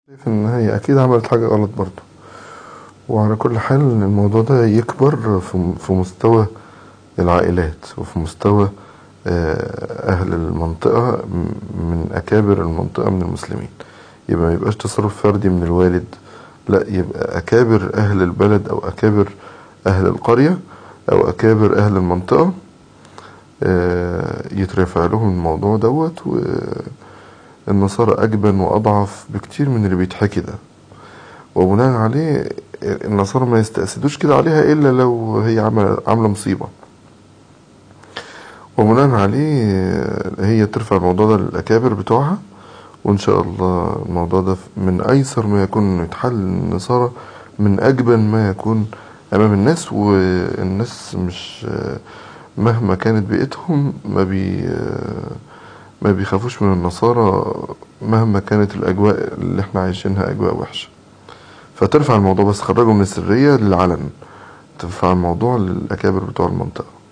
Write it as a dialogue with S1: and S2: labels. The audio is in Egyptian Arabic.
S1: شايف ان هي اكيد عملت حاجة غلط برضو وعلى كل حال ان الموضوع ده يكبر في في مستوى العائلات وفي مستوى آه، اهل المنطقة من اكابر المنطقة من المسلمين يبقى ما يبقاش تصرف فردي من الوالد لا يبقى اكابر اهل البلد او اكابر اهل القرية او اكابر اهل المنطقة آه، يترفع لهم الموضوع دوت والنصارى اجبن واضعف بكتير من اللي بيتحكي ده وبناء عليه النصارى ما يستأسدوش كده عليها الا لو هي عامله عامله مصيبه وبناء عليه هي ترفع الموضوع ده للاكابر بتوعها وان شاء الله الموضوع ده من ايسر ما يكون يتحل النصارى من اجبن ما يكون امام الناس والناس مش مهما كانت بيئتهم ما بي ما بيخافوش من النصارى مهما كانت الاجواء اللي احنا عايشينها اجواء وحشه فترفع الموضوع بس خرجه من السريه للعلن ترفع الموضوع للاكابر بتوع المنطقه